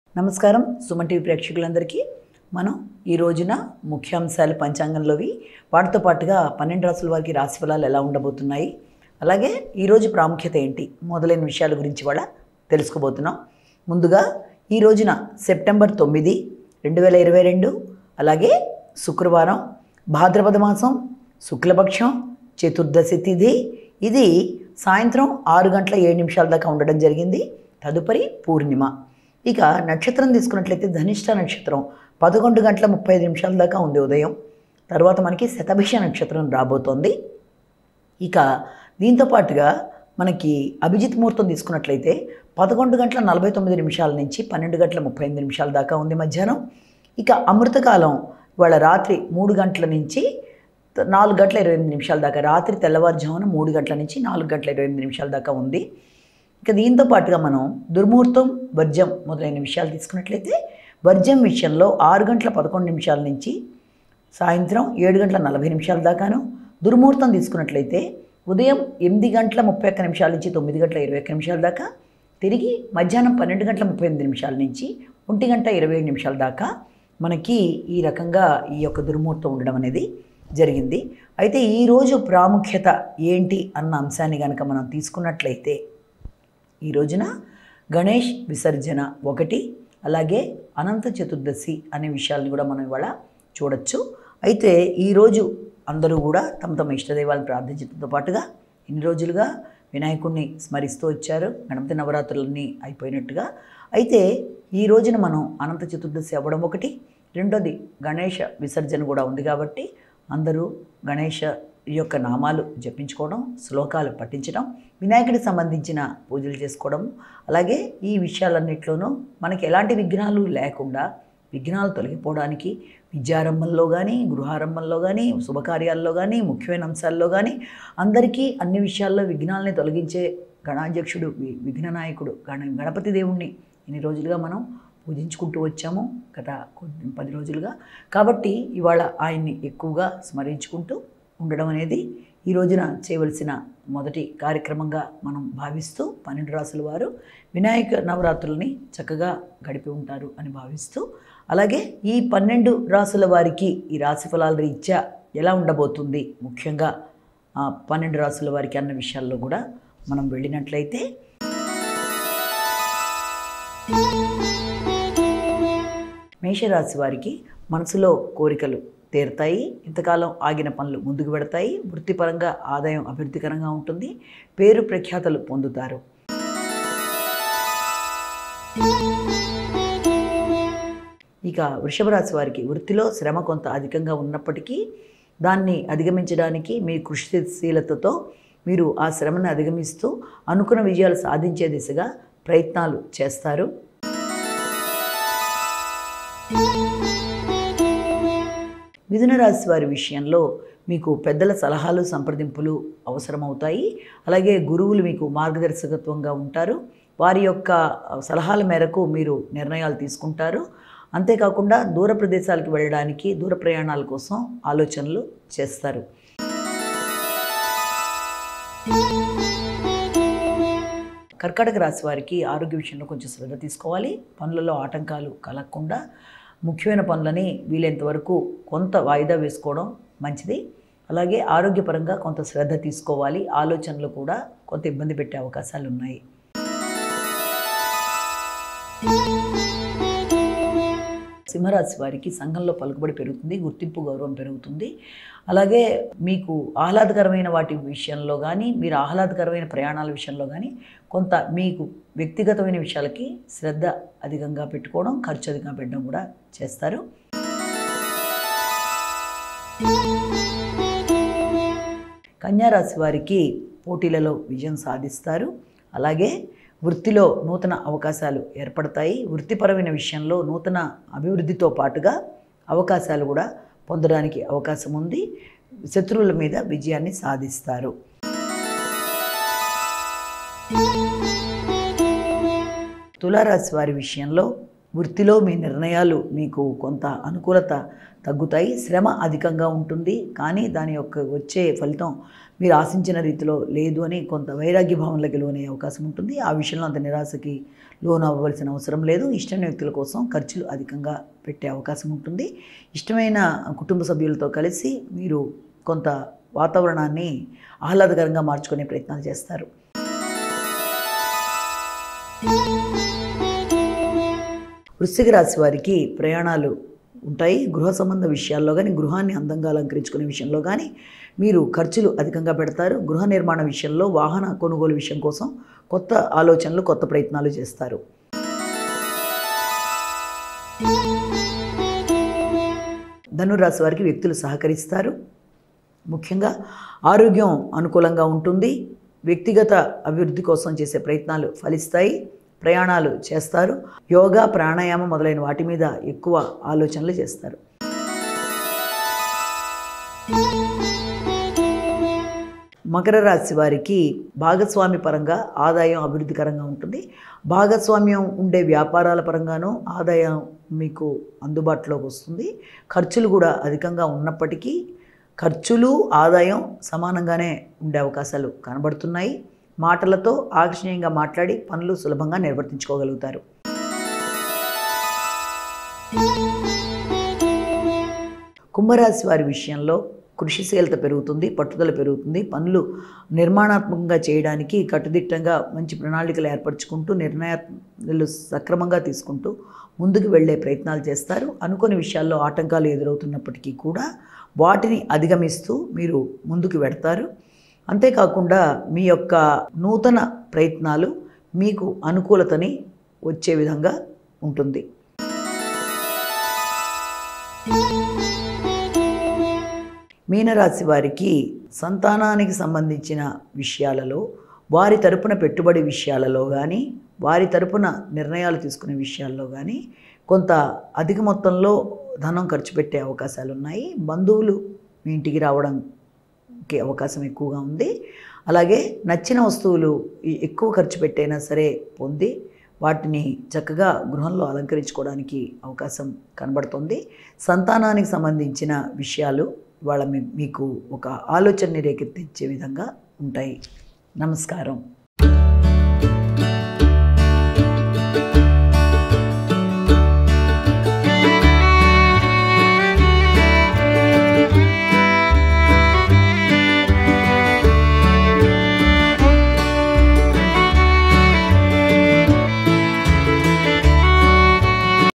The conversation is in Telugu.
నమస్కారం సుమన్ టీవీ ప్రేక్షకులందరికీ మనం ఈ రోజున ముఖ్యాంశాలు పంచాంగంలోవి వాటితో పాటుగా పన్నెండు రాసుల వారికి రాశి ఫలాలు ఎలా ఉండబోతున్నాయి అలాగే ఈరోజు ప్రాముఖ్యత ఏంటి మొదలైన విషయాల గురించి కూడా తెలుసుకోబోతున్నాం ముందుగా ఈ రోజున సెప్టెంబర్ తొమ్మిది రెండు వేల ఇరవై రెండు అలాగే శుక్రవారం భాద్రపద మాసం శుక్లపక్షం చతుర్దశి తిథి ఇది సాయంత్రం ఆరు గంటల ఏడు నిమిషాల దాకా ఉండడం జరిగింది తదుపరి పూర్ణిమ ఇక నక్షత్రం తీసుకున్నట్లయితే ధనిష్ట నక్షత్రం పదకొండు గంటల ముప్పై ఐదు నిమిషాల దాకా ఉంది ఉదయం తర్వాత మనకి శతభిష నక్షత్రం రాబోతోంది ఇక దీంతో పాటుగా మనకి అభిజిత్ ముహూర్తం తీసుకున్నట్లయితే పదకొండు గంటల నలభై తొమ్మిది నిమిషాల నుంచి పన్నెండు గంటల ముప్పై ఎనిమిది నిమిషాల దాకా ఉంది మధ్యాహ్నం ఇక అమృతకాలం ఇవాళ రాత్రి మూడు గంటల నుంచి త- నాలుగు గంటల ఇరవై ఎనిమిది నిమిషాల దాకా రాత్రి తెల్లవారుజామున మూడు గంటల నుంచి నాలుగు గంటల ఇరవై ఎనిమిది నిమిషాల దాకా ఉంది ఇక దీంతో పాటుగా మనం దుర్ముహూర్తం వర్జం మొదలైన విషయాలు తీసుకున్నట్లయితే వర్జం విషయంలో ఆరు గంటల పదకొండు నిమిషాల నుంచి సాయంత్రం ఏడు గంటల నలభై నిమిషాల దాకాను దుర్ముహూర్తం తీసుకున్నట్లయితే ఉదయం ఎనిమిది గంటల ముప్పై ఒక్క నిమిషాల నుంచి తొమ్మిది గంటల ఇరవై ఒక్క నిమిషాల దాకా తిరిగి మధ్యాహ్నం పన్నెండు గంటల ముప్పై ఎనిమిది నిమిషాల నుంచి ఒంటి గంట ఇరవై ఏడు నిమిషాల దాకా మనకి ఈ రకంగా ఈ యొక్క దుర్ముహూర్తం ఉండడం అనేది జరిగింది అయితే ఈరోజు ప్రాముఖ్యత ఏంటి అన్న అంశాన్ని కనుక మనం తీసుకున్నట్లయితే ఈ రోజున గణేష్ విసర్జన ఒకటి అలాగే అనంత చతుర్దశి అనే విషయాల్ని కూడా మనం ఇవాళ చూడొచ్చు అయితే ఈరోజు అందరూ కూడా తమ తమ ఇష్టదైవాలను ప్రార్థించడంతో పాటుగా ఇన్ని రోజులుగా వినాయకుడిని స్మరిస్తూ వచ్చారు గణపతి నవరాత్రులన్నీ అయిపోయినట్టుగా అయితే ఈ రోజున మనం అనంత చతుర్దశి అవ్వడం ఒకటి రెండోది గణేష విసర్జన కూడా ఉంది కాబట్టి అందరూ గణేష యొక్క నామాలు జపించుకోవడం శ్లోకాలు పఠించడం వినాయకుడికి సంబంధించిన పూజలు చేసుకోవడం అలాగే ఈ విషయాలన్నింటిలోనూ మనకి ఎలాంటి విఘ్నాలు లేకుండా విఘ్నాలు తొలగిపోవడానికి విద్యారంభంలో కానీ గృహారంభంలో కానీ శుభకార్యాల్లో కానీ ముఖ్యమైన అంశాల్లో కానీ అందరికీ అన్ని విషయాల్లో విఘ్నాలని తొలగించే గణాధ్యక్షుడు వి- విఘ్న నాయకుడు గణ గణపతి దేవుణ్ణి ఇన్ని రోజులుగా మనం పూజించుకుంటూ వచ్చాము గత కొన్ని పది రోజులుగా కాబట్టి ఇవాళ ఆయన్ని ఎక్కువగా స్మరించుకుంటూ ఉండడం అనేది ఈ రోజున చేయవలసిన మొదటి కార్యక్రమంగా మనం భావిస్తూ పన్నెండు రాసుల వారు వినాయక నవరాత్రుల్ని చక్కగా గడిపి ఉంటారు అని భావిస్తూ అలాగే ఈ పన్నెండు రాసుల వారికి ఈ రాశి ఫలాల రీత్యా ఎలా ఉండబోతుంది ముఖ్యంగా ఆ పన్నెండు రాసుల వారికి అన్న విషయాల్లో కూడా మనం వెళ్ళినట్లయితే మేషరాశి వారికి మనసులో కోరికలు తీరుతాయి ఇంతకాలం ఆగిన పనులు ముందుకు పెడతాయి వృత్తిపరంగా ఆదాయం అభివృద్ధికరంగా ఉంటుంది పేరు ప్రఖ్యాతలు పొందుతారు ఇక వృషభ రాశి వారికి వృత్తిలో శ్రమ కొంత అధికంగా ఉన్నప్పటికీ దాన్ని అధిగమించడానికి మీ కృషిశీలతతో మీరు ఆ శ్రమను అధిగమిస్తూ అనుకున్న విజయాలు సాధించే దిశగా ప్రయత్నాలు చేస్తారు మిథున రాశి వారి విషయంలో మీకు పెద్దల సలహాలు సంప్రదింపులు అవసరమవుతాయి అలాగే గురువులు మీకు మార్గదర్శకత్వంగా ఉంటారు వారి యొక్క సలహాల మేరకు మీరు నిర్ణయాలు తీసుకుంటారు అంతేకాకుండా దూర ప్రదేశాలకు వెళ్ళడానికి దూర ప్రయాణాల కోసం ఆలోచనలు చేస్తారు కర్కాటక రాశి వారికి ఆరోగ్య విషయంలో కొంచెం శ్రద్ధ తీసుకోవాలి పనులలో ఆటంకాలు కలగకుండా ముఖ్యమైన పనులని వీలైనంత వరకు కొంత వాయిదా వేసుకోవడం మంచిది అలాగే ఆరోగ్యపరంగా కొంత శ్రద్ధ తీసుకోవాలి ఆలోచనలు కూడా కొంత ఇబ్బంది పెట్టే అవకాశాలు ఉన్నాయి సింహరాశి వారికి సంఘంలో పలుకుబడి పెరుగుతుంది గుర్తింపు గౌరవం పెరుగుతుంది అలాగే మీకు ఆహ్లాదకరమైన వాటి విషయంలో కానీ మీరు ఆహ్లాదకరమైన ప్రయాణాల విషయంలో కానీ కొంత మీకు వ్యక్తిగతమైన విషయాలకి శ్రద్ధ అధికంగా పెట్టుకోవడం ఖర్చు అధికంగా పెట్టడం కూడా చేస్తారు కన్యారాశి వారికి పోటీలలో విజయం సాధిస్తారు అలాగే వృత్తిలో నూతన అవకాశాలు ఏర్పడతాయి వృత్తిపరమైన విషయంలో నూతన అభివృద్ధితో పాటుగా అవకాశాలు కూడా పొందడానికి అవకాశం ఉంది శత్రువుల మీద విజయాన్ని సాధిస్తారు తులారాశి వారి విషయంలో వృత్తిలో మీ నిర్ణయాలు మీకు కొంత అనుకూలత తగ్గుతాయి శ్రమ అధికంగా ఉంటుంది కానీ దాని యొక్క వచ్చే ఫలితం మీరు ఆశించిన రీతిలో లేదు అని కొంత వైరాగ్య భావనలకి లోనయ్యే అవకాశం ఉంటుంది ఆ విషయంలో అంత నిరాశకి లోన్ అవ్వవలసిన అవసరం లేదు ఇష్టమైన వ్యక్తుల కోసం ఖర్చులు అధికంగా పెట్టే అవకాశం ఉంటుంది ఇష్టమైన కుటుంబ సభ్యులతో కలిసి మీరు కొంత వాతావరణాన్ని ఆహ్లాదకరంగా మార్చుకునే ప్రయత్నాలు చేస్తారు వృశ్చిక రాశి వారికి ప్రయాణాలు ఉంటాయి గృహ సంబంధ విషయాల్లో కానీ గృహాన్ని అందంగా అలంకరించుకునే విషయంలో కానీ మీరు ఖర్చులు అధికంగా పెడతారు గృహ నిర్మాణ విషయంలో వాహన కొనుగోలు విషయం కోసం కొత్త ఆలోచనలు కొత్త ప్రయత్నాలు చేస్తారు ధనురాశి వారికి వ్యక్తులు సహకరిస్తారు ముఖ్యంగా ఆరోగ్యం అనుకూలంగా ఉంటుంది వ్యక్తిగత అభివృద్ధి కోసం చేసే ప్రయత్నాలు ఫలిస్తాయి ప్రయాణాలు చేస్తారు యోగా ప్రాణాయామం మొదలైన వాటి మీద ఎక్కువ ఆలోచనలు చేస్తారు మకర రాశి వారికి భాగస్వామి పరంగా ఆదాయం అభివృద్ధికరంగా ఉంటుంది భాగస్వామ్యం ఉండే వ్యాపారాల పరంగానూ ఆదాయం మీకు అందుబాటులోకి వస్తుంది ఖర్చులు కూడా అధికంగా ఉన్నప్పటికీ ఖర్చులు ఆదాయం సమానంగానే ఉండే అవకాశాలు కనబడుతున్నాయి మాటలతో ఆకర్షణీయంగా మాట్లాడి పనులు సులభంగా నిర్వర్తించుకోగలుగుతారు కుంభరాశి వారి విషయంలో కృషిశీలత పెరుగుతుంది పట్టుదల పెరుగుతుంది పనులు నిర్మాణాత్మకంగా చేయడానికి కట్టుదిట్టంగా మంచి ప్రణాళికలు ఏర్పరచుకుంటూ నిర్ణయాలు సక్రమంగా తీసుకుంటూ ముందుకు వెళ్ళే ప్రయత్నాలు చేస్తారు అనుకోని విషయాల్లో ఆటంకాలు ఎదురవుతున్నప్పటికీ కూడా వాటిని అధిగమిస్తూ మీరు ముందుకు వెడతారు అంతేకాకుండా మీ యొక్క నూతన ప్రయత్నాలు మీకు అనుకూలతని వచ్చే విధంగా ఉంటుంది మీనరాశి వారికి సంతానానికి సంబంధించిన విషయాలలో వారి తరపున పెట్టుబడి విషయాలలో కానీ వారి తరపున నిర్ణయాలు తీసుకునే విషయాల్లో కానీ కొంత అధిక మొత్తంలో ధనం ఖర్చు పెట్టే అవకాశాలు ఉన్నాయి బంధువులు మీ ఇంటికి రావడానికి అవకాశం ఎక్కువగా ఉంది అలాగే నచ్చిన వస్తువులు ఈ- ఎక్కువ ఖర్చు పెట్టైనా సరే పొంది వాటిని చక్కగా గృహంలో అలంకరించుకోవడానికి అవకాశం కనబడుతుంది సంతానానికి సంబంధించిన విషయాలు వాళ్ళ మీ- మీకు ఒక ఆలోచనని రేకెత్తించే విధంగా ఉంటాయి నమస్కారం